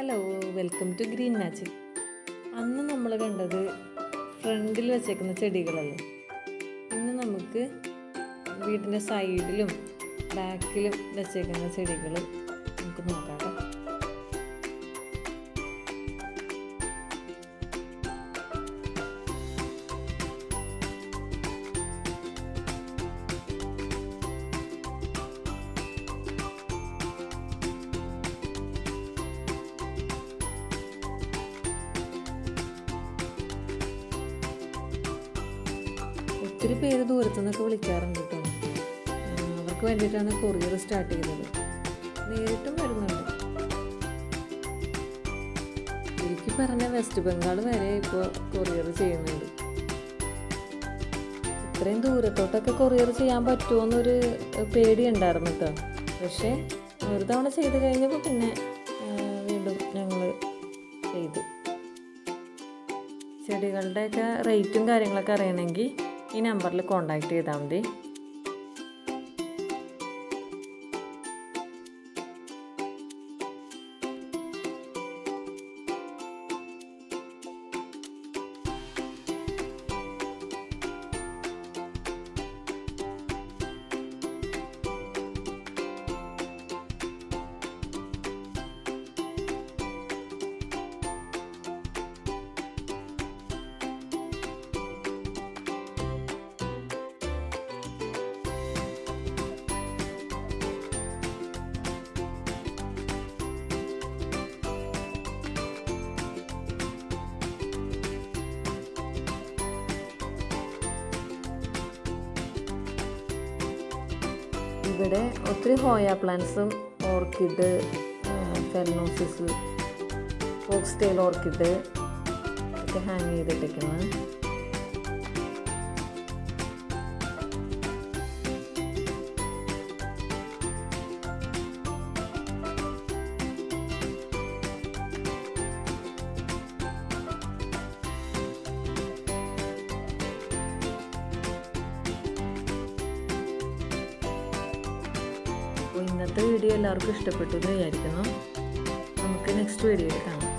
Hello welcome to green magic അന്ന് നമ്മൾ കണ്ടത് ഫ്രണ്ടിൽ വെച്ചേക്കുന്ന ചെടികളല്ലേ ഇന്ന് നമുക്ക് വീടിൻ്റെ സൈഡിലും ബാക്കിലും വെച്ചേക്കുന്ന ചെടികൾ നമുക്ക് നോക്കാം ട്ടോ. ഒത്തിരി പേര് ദൂരത്തു നിന്നൊക്കെ വിളിക്കാറുണ്ട് കേട്ടോ ആ, അവർക്ക് വേണ്ടിയിട്ടാണ് കൊറിയർ സ്റ്റാർട്ട് ചെയ്തത് നേരിട്ടും വരുന്നുണ്ട് ശരിക്കും പറഞ്ഞ വെസ്റ്റ് ബംഗാൾ വരെ ഇപ്പോൾ കൊറിയർ ചെയ്യുന്നുണ്ട് ഇത്രയും ദൂരത്തോട്ടൊക്കെ കൊറിയർ ചെയ്യാൻ പറ്റുമോ എന്നൊരു പേടി ഉണ്ടായിരുന്നു കേട്ടോ പക്ഷേ ഒരു തവണ ചെയ്ത് കഴിഞ്ഞപ്പോൾ പിന്നെ ആ, വീണ്ടും ഞങ്ങൾ ചെയ്തു ചെടികളുടെയൊക്കെ റേറ്റും കാര്യങ്ങളൊക്കെ അറിയണമെങ്കിൽ ഈ നമ്പറിൽ കോണ്ടാക്ട് ചെയ്താൽ മതി ഇവിടെ ഒത്തിരി ഹോയ പ്ലാന്റ്സും ഓർക്കിഡ് ഫെർണോസിസ് ഫോക്സ് ടെയിൽ ഓർക്കിഡ് ഒക്കെ ഹാങ് ചെയ്തിട്ടിരിക്കുന്നത് അപ്പോൾ ഇന്നത്തെ വീഡിയോ എല്ലാവർക്കും ഇഷ്ടപ്പെട്ടു എന്ന് വിചാരിക്കുന്നു നമുക്ക് നെക്സ്റ്റ് വീഡിയോയിൽ കാണാം